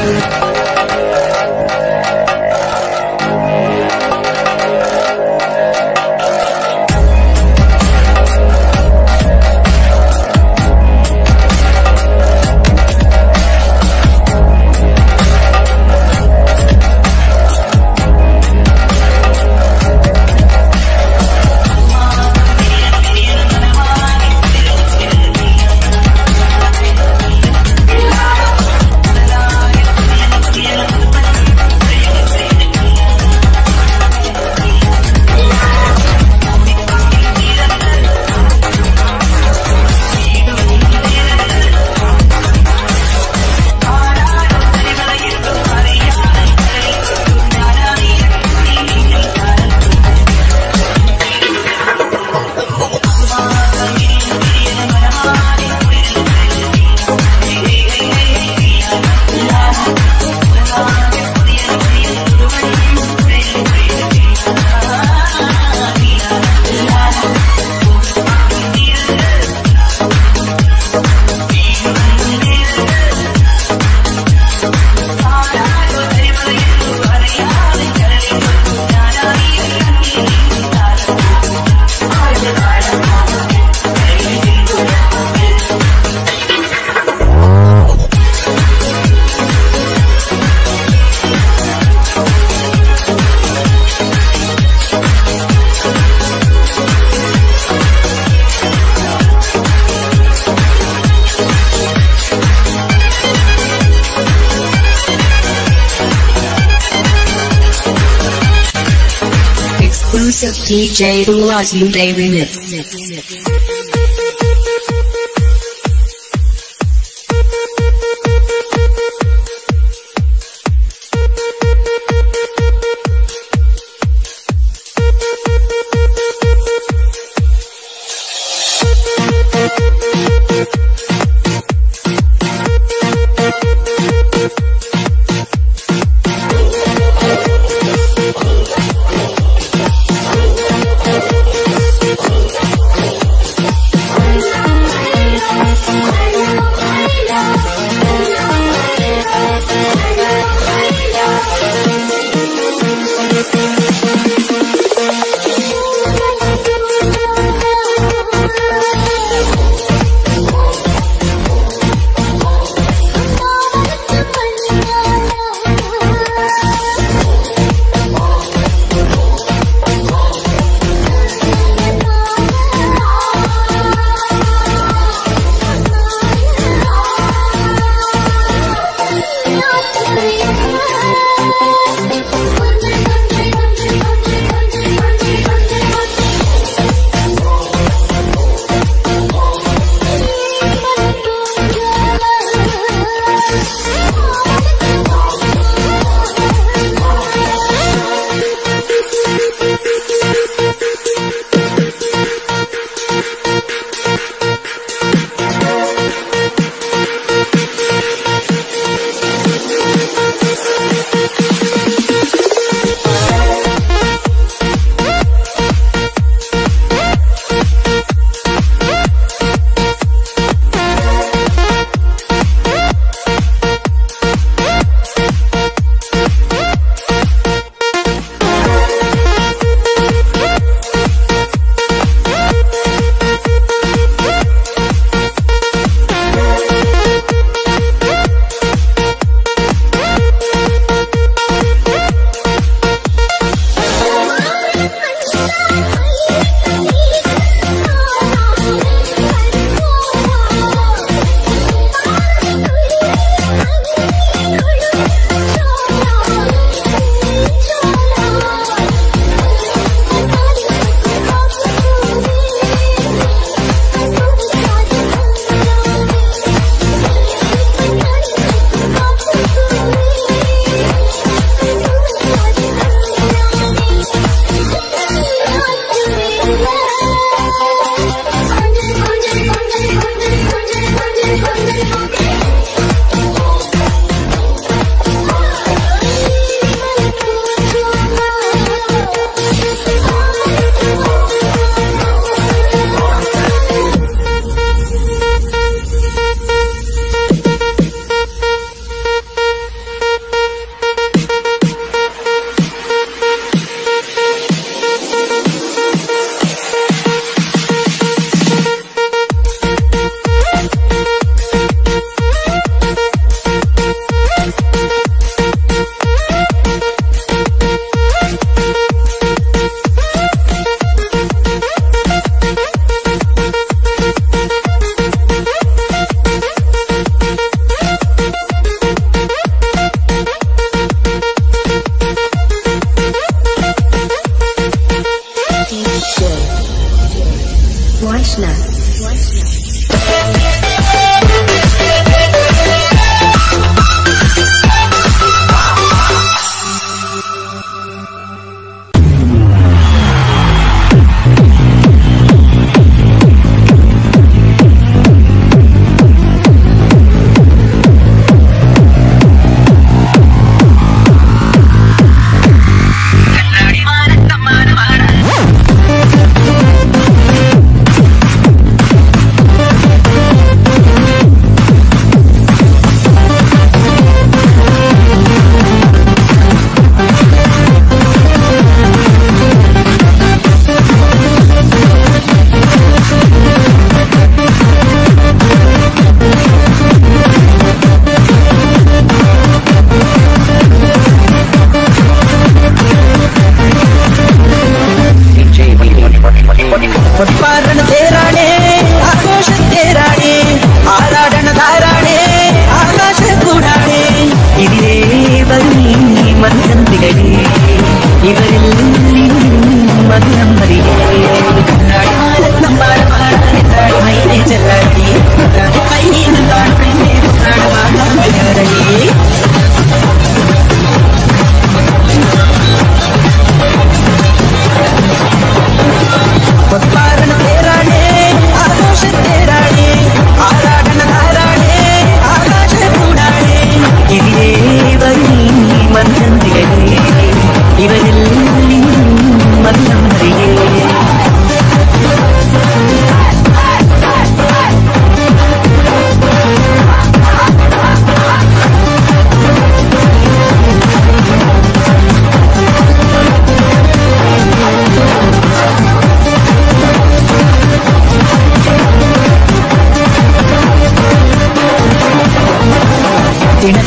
Exclusive DJ Ulas Day Remix.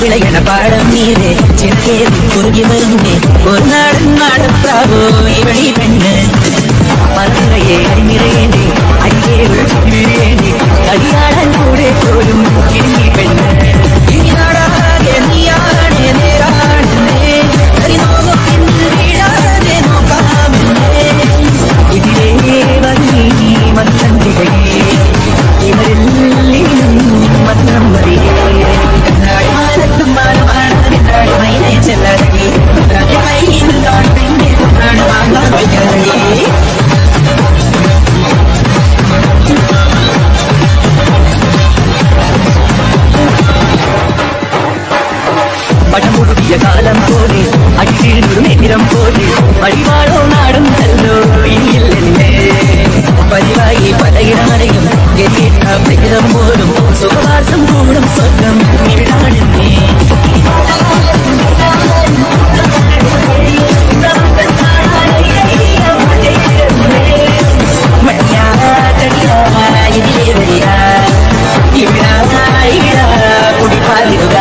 വിളയണ പാടം നീരെ ചിറകേറി കുറുകി വരുന്നേ ഒരു നാടൻ നാടപ്രാവോ ഇവളി പെണ്ണ് മറന്നിറയെ അരിനിറയേണ്ടി അരികെ വീഴേണ്ടി കളിയാടാൻ കൂടെ പോലും ഇനി പെണ്ണ് ഇനി നാടാകെ നീയാണ് നേരാണെന്നേ കരിനോകം പിന്നിൽ വീഴാതെ നോക്കാമെന്നേ ഇതിലേ വന്നീ മത്തന്തികയെ ഇവരിൽ മന്ത്രം മതിയേ മാനത്തും മാനമാണ് നിന്നാട് മൈനെ ചെല്ലടങ്ങി മൈനിന്നോട് പിന്നെ നാട് വാങ്ങാൻ വയ്യാതെ പടമുടുക്കിയ കാലം പോലെ അടിച്ചീഴുന്നൊരു നേരം പോലെ വഴിപാടോ നാടും തല്ലോ ഇനിയില്ലെന്നേ പതിവായി പലയിടമടയും ഗതിയിട്ട പ്രകൃതം പോലും സുഖവാസം കൂടും സ്വർഗം ഇവിടാണെന്നേ ഇതിലേ വരിക ഇവിടെ ഇവിടെ കുടിപ്പാലിടുക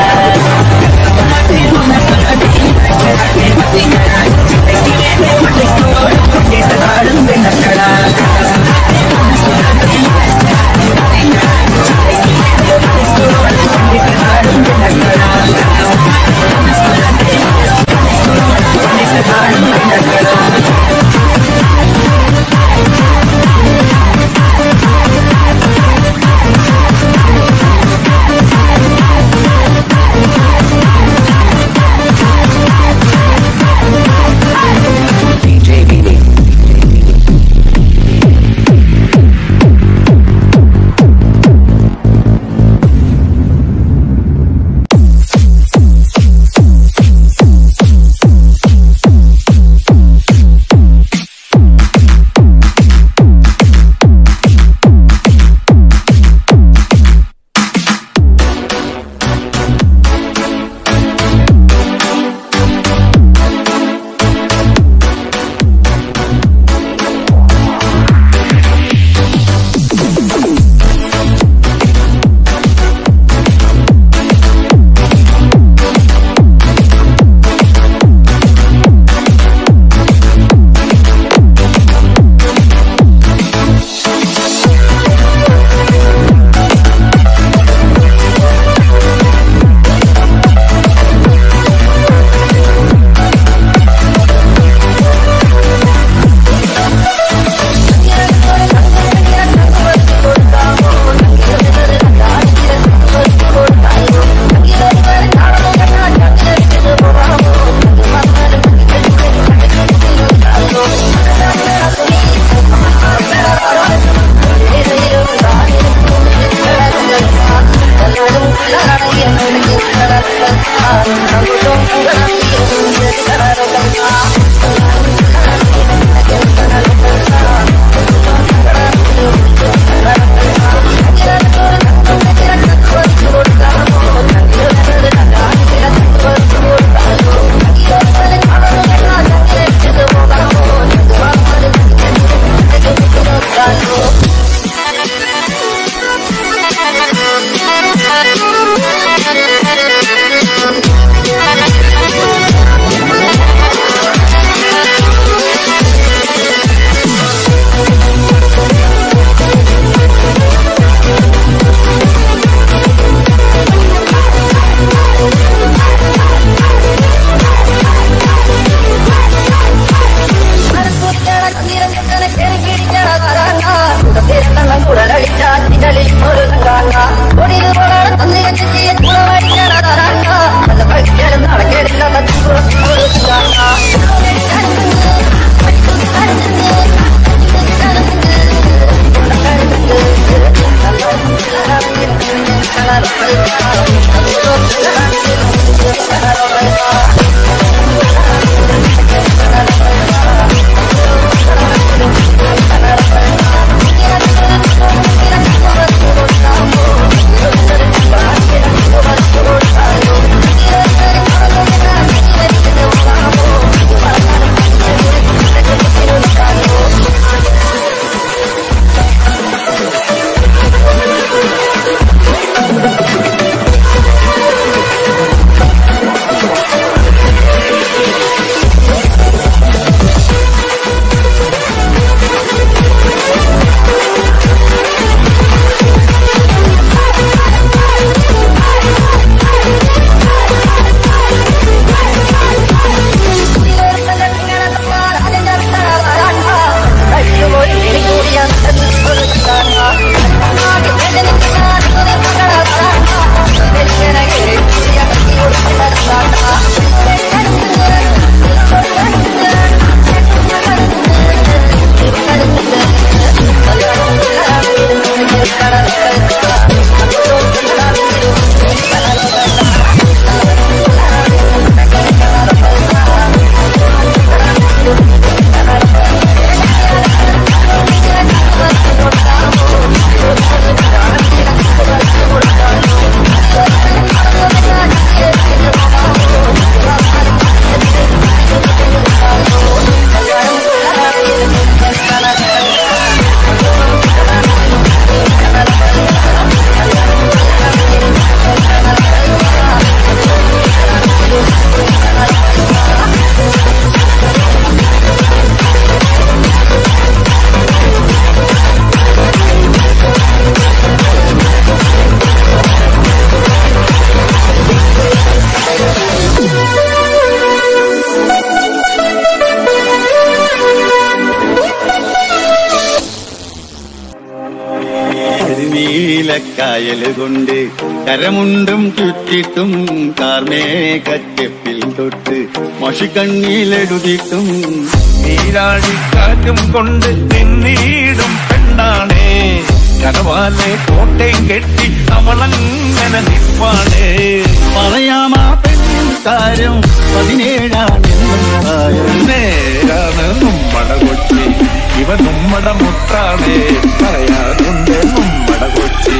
നീലക്കായൽ കൊണ്ട് കരമുണ്ടും ചുറ്റിട്ടും കാർമേകറ്റപ്പിൽ തൊട്ട് മഷിക്കണ്ണിലെഴുതിട്ടും നീരാടിക്കാറ്റും കൊണ്ട് നിന്നീടും പെണ്ണാണേ കനവാലെ കോട്ടയും കെട്ടി അവളങ്ങനെ നിപ്പാണേ പറയാമാ പെൺകാരം പതിനേഴാണെന്നും പ്രായം നേരാണ് നമ്മട കൊച്ചി ഇവ നമ്മട മുത്രാണേ പറയാറുണ്ട് നമ്മട കൊച്ചി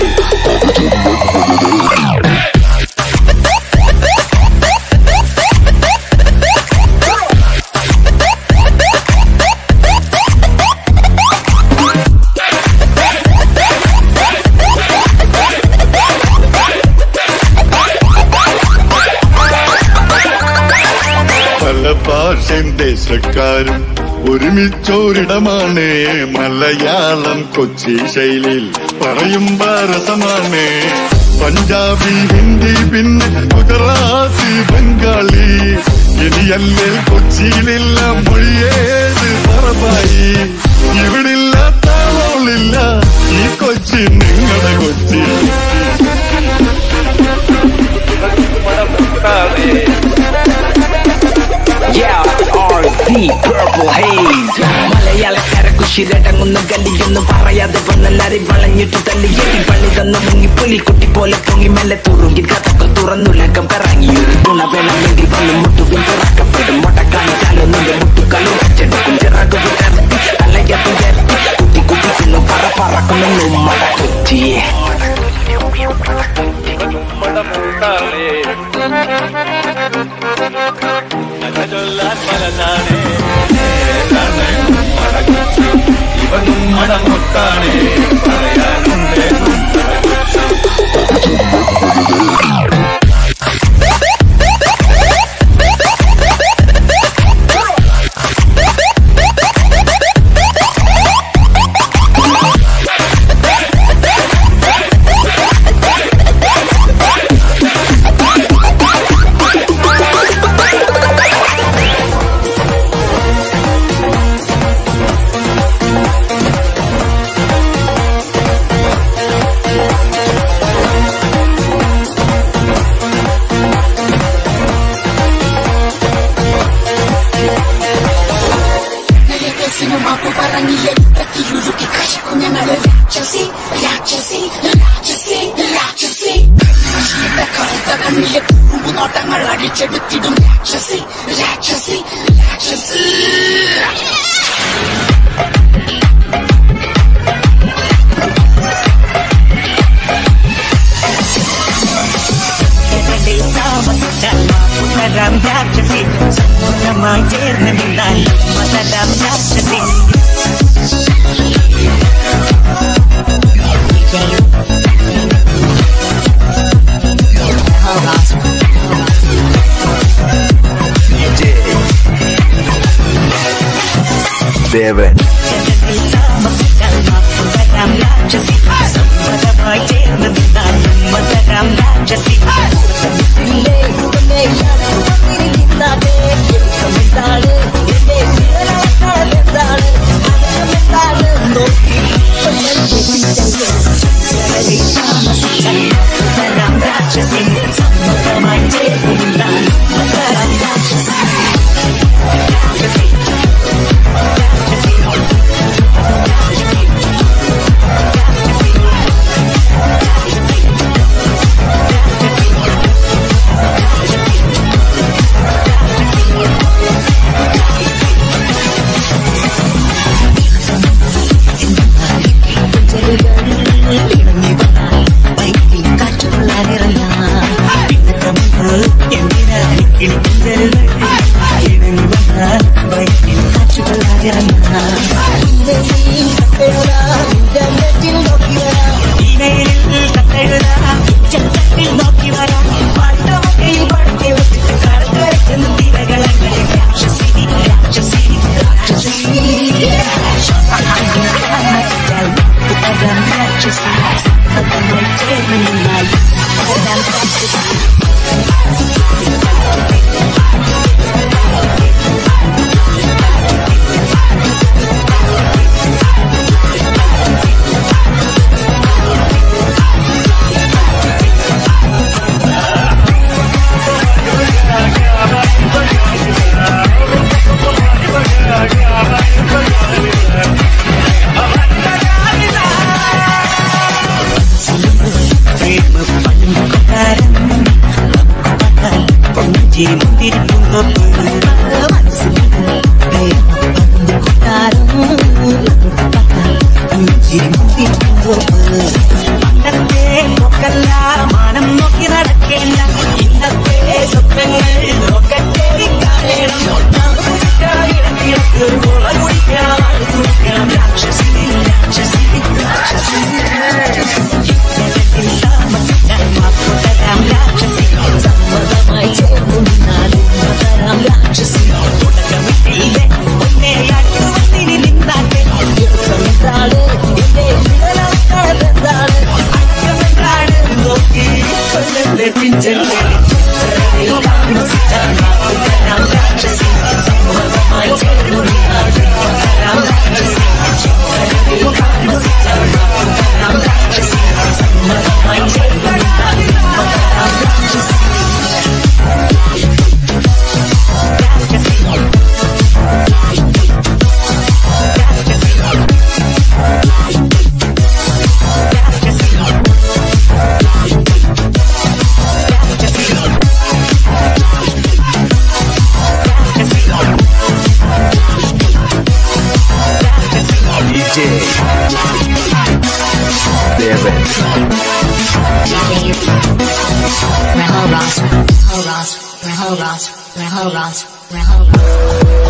പല ഭാഷൻ ദേശക്കാരും ഒരുമിച്ചോരിടമാണ് മലയാളം കൊച്ചി ശൈലിയിൽ പറയുമ്പോ രസമാണ് പഞ്ചാബി ഹിന്ദി പിന്നെ ഗുജറാത്തി ബംഗാളി ഇനിയല്ലേ കൊച്ചിയിലില്ല മൊഴിയേത് പറവായി ഇവിടില്ലാത്ത ആളോളില്ല ഈ കൊച്ചി നിങ്ങളുടെ Kochi Yeah, RV Purple Haze മലയാളക്കാര കുശിരടങ്ങുന്ന ഗലിയൊന്നും പറയാതെ വന്നല്ലാരെ വളഞ്ഞിട്ട് തല്ലിയെത്തി പണി തന്ന മുങ്ങിപ്പൊലി കുട്ടി പോലെ പൊങ്ങി മെല്ലെ തുറുങ്കി കഥകൾ തുറന്നുലകം കറങ്ങി ഒരു ഗുണ വേണമെങ്കിൽ വന്ന് മുട്ടുകൾ തുറക്കപ്പെടും മുട്ടക്കാണിച്ചാലോ നിന്റെ മുട്ടുകളും വെച്ചെടുക്കും ചിറകു വിടർത്തി തലയത്ത് ചേർത്തി കുത്തി കുത്തിക്കുന്നു പറ പറക്കുമെന്നും മട കൊച്ചിയെ ചൊല്ലാൻ പലതാണ് നേരാണ് നമ്മട കൊച്ചി ഇവ നമ്മട മുത്താണ് പറയാനുണ്ട് നമ്മട കൊച്ചി സിനിമാക്കു പറഞ്ഞില്ലേ തട്ടിയുരുക്കി കശക്കും ഞങ്ങള് രാക്ഷസി രാക്ഷസി രാക്ഷസി രാക്ഷസി കറുത്ത കണ്ണിലെ നോട്ടങ്ങൾ അടിച്ചെടുത്തിടും രാക്ഷസി രാക്ഷസി രാക്ഷസി മതരാം രാക്ഷസി സമ്മതമായി ചേർന്ന് നിന്നാൽ മതരാം രാക്ഷസി ദേവൻ മതരാം രാക്ഷസി സമ്മതമായി ചേർന്ന് നിന്നാൽ മതരാം രാക്ഷസി മതരാം രാക്ഷസി സമ്മതമായി ചേർന്ന് നിന്നാൽ മതരാം രാക്ഷസി Thank പുഞ്ചിരി മുന്തിരിപ്പുന്നപ്പ് പുഞ്ചിരി മുന്തിരിപ്പുന്നപ്പ് പണ്ടത്തെ നോക്കല്ല മാനം നോക്കി നടക്കേണ്ട ഇന്നത്തെ സ്വപ്നങ്ങൾ നോക്കട്ടെ കാണണം മുള കുടിക്കണം കുടിക്കണം രാക്ഷസി രാക്ഷസി രാക്ഷസി താമസിക്കാൻ മാപ്പുതരാം രാക്ഷസി സമ്മതമായി ചേർന്നു നിന്നാലും തരാം രാക്ഷസി തുടക്കമിട്ടില്ലേ ഒന്നേയാക്കി വന്നിനി നിന്നാട്ടെ എന്താണ് എന്റെ എന്താണ് അക്കമെന്താണ് നോക്കി കൊല്ലത്തെ പിഞ്ചല്ലേ താമസിക്കാൻ മാപ്പുതരാം രാക്ഷസി സമ്മതമായി ചേർന്നു നിന്നാലും തരാം രാക്ഷസി താമസിക്കാൻ മാപ്പുതരാം രാക്ഷസി സമ്മതമായി ചേർന്നു നിന്നാലും തരാം രാക്ഷസി DJ David Rahul Ross, Rahul Ross, Rahul Ross, Rahul Ross, Rahul Ross.